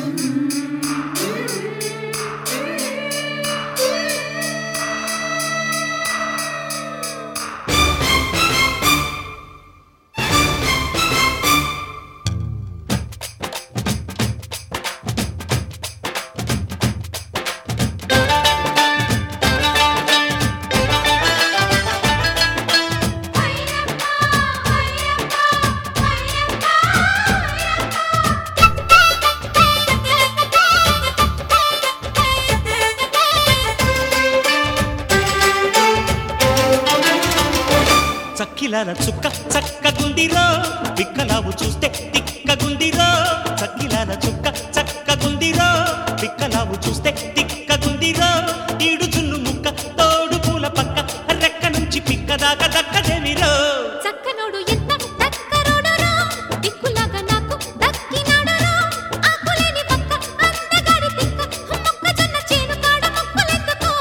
చక్కిలాల చుక్క చక్కగుందిరో విక్కలావు చూస్తే తిక్కగుందిరో చక్కిలాల చుక్క చక్కగుందిరో విక్కలావు చూస్తే తిక్కగుందిరో ఈడు జున్ను ముక్క తోడు పూల పక్క రెక్క నుంచి పిక్క దాకా దక్కదేవిరో చక్కనోడు ఎంత చక్కరోడురా దిక్కులాగా నాకు దక్కినాడురా ఆకులేని పక్క అందగాడి తిక్క మొక్కజొన్న చేను కాడ మొక్కలెత్తుకో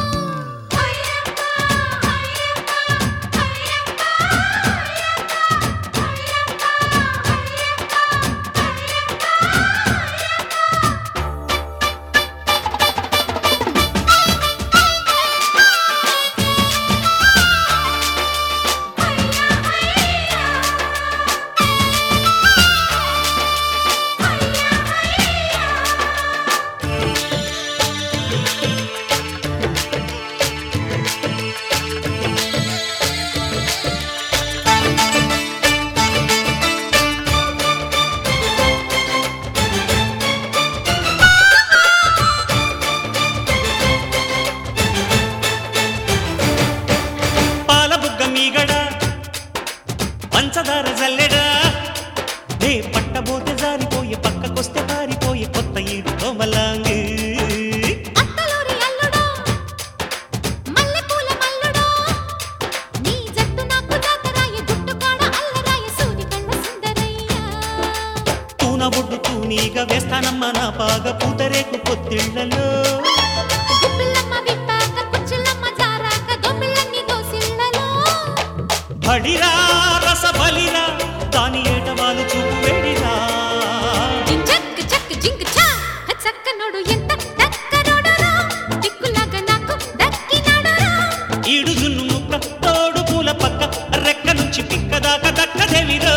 పాల బుగ్గ మీగడ పంచదార జల్లెడా నే పట్టబోతే జారిపోయే పక్కకొస్తే పారిపోయే కొత్త ఈడు కోమలాంగి అత్తలూరి అల్లుడా మల్లెపూల మల్లుడా నీ జట్టు నాకు జాతరాయ గుట్టు కాడ అల్లరాయ సూది కళ్ళ సుందరయ్య తూన బొడ్డు తూనీగా వేస్తానమ్మ నా పాగ పూతరేకు పొత్తిళ్లలో గుప్పిల్లమ్మ విప్పాక కుచ్చిల్లమ్మ జారాక దొమ్మిళ్ళన్ని దోసిళ్ళలో బడిరా రస బలిరా దాని ఏటవాలు చూపు వేడిరా జింజక్ చక్ జింక్ చా చక్కనోడు ఎంత దక్కనోడురా దిక్కులాగా నాకు దక్కినాడురా ఈడు జున్ను ముక్క తోడు పూల పక్క రెక్క నుంచి పిక్క దాకా దక్కదేవిరో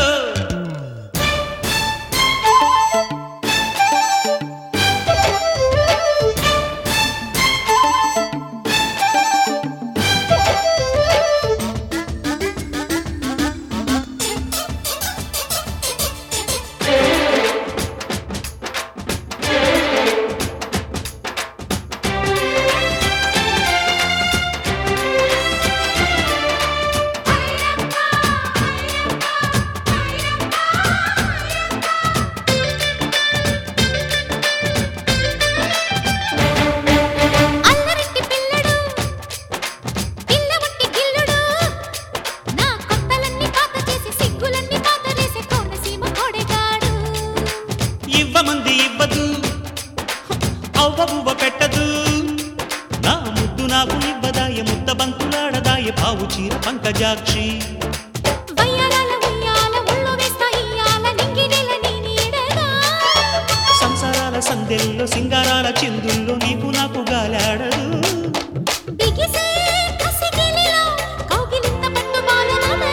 అల్లరింటి పిల్లడు పిల్ల ఒట్టి గిల్లుడు నా కొత్తలన్నీ పాత చేసి సిగ్గులన్నీ పాత వేసే కోనసీమ కోడెగాడు ఇవ్వమంది ఇవ్వదు అవ్వ బువ్వ పెట్టదు నా ముద్దు నాకు ఇవ్వదాయ ముద్ద బంతులాడదాయ పావు చీర పంకజాక్షి వయ్యారాల ఉయ్యాల ఉళ్ళు వేస్తా ఇయ్యాల నింగిరెల నీ నీడగా సంసారాల సందెల్లో సింగారాల చిందుల్లో నీకు నాకు గాలాడదు బిగిసే కసిగిలిలో కౌగిలింత పట్టు బాలనదనా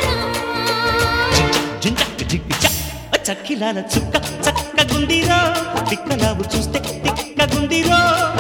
జించక్ జిగ్గిచ చక్కిలాల చుక్క చక్కగుందిరో తిక్కలావు చూస్తే తిక్కగుందిరో